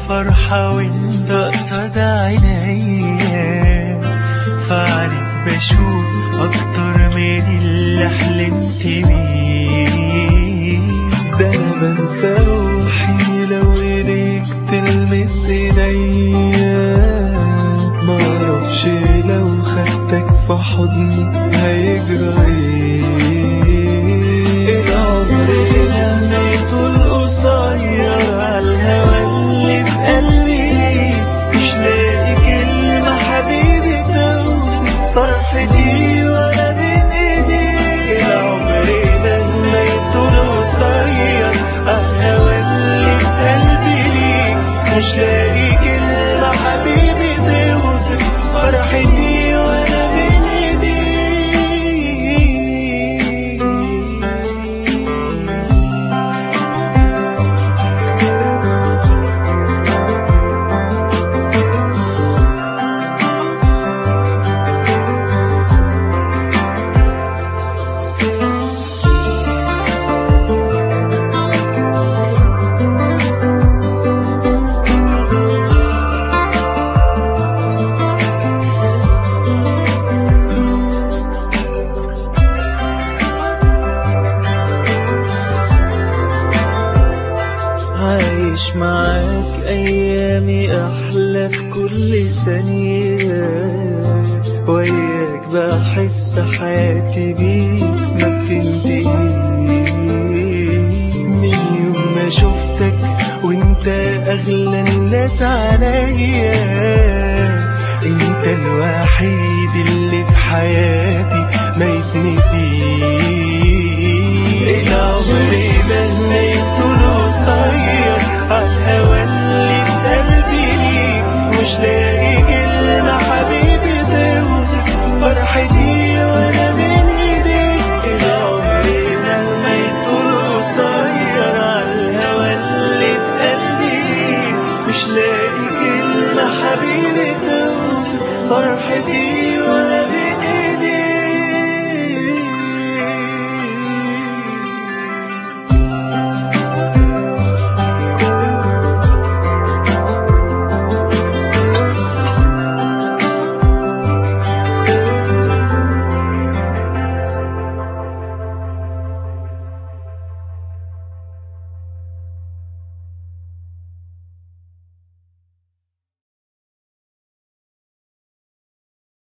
فرحة وانت قصاد عينيا فعليك بشوف أكتر من اللي حلمت بيه ده انا بنسى روحي لو ايديك تلمس ايديا معرفش لو خدتك في حضني هيجرى ايه العمر لميته القصير عالهوى اللي في قلبي مش لاقي كلمة حبيبي توصف فرحتي ولا بين ايدي العمر لميته القصير عالهوى اللي في قلبي ليك مش لاقي كلمة حبيبي توصف فرحتي ولا بين ايدي عايش معاك أيامي أحلى في كل ثانية وياك بحس حياتي بيك ما بتنتهي من يوم ما شفتك وانت أغلى الناس عليا انت الوحيد اللي في حياتي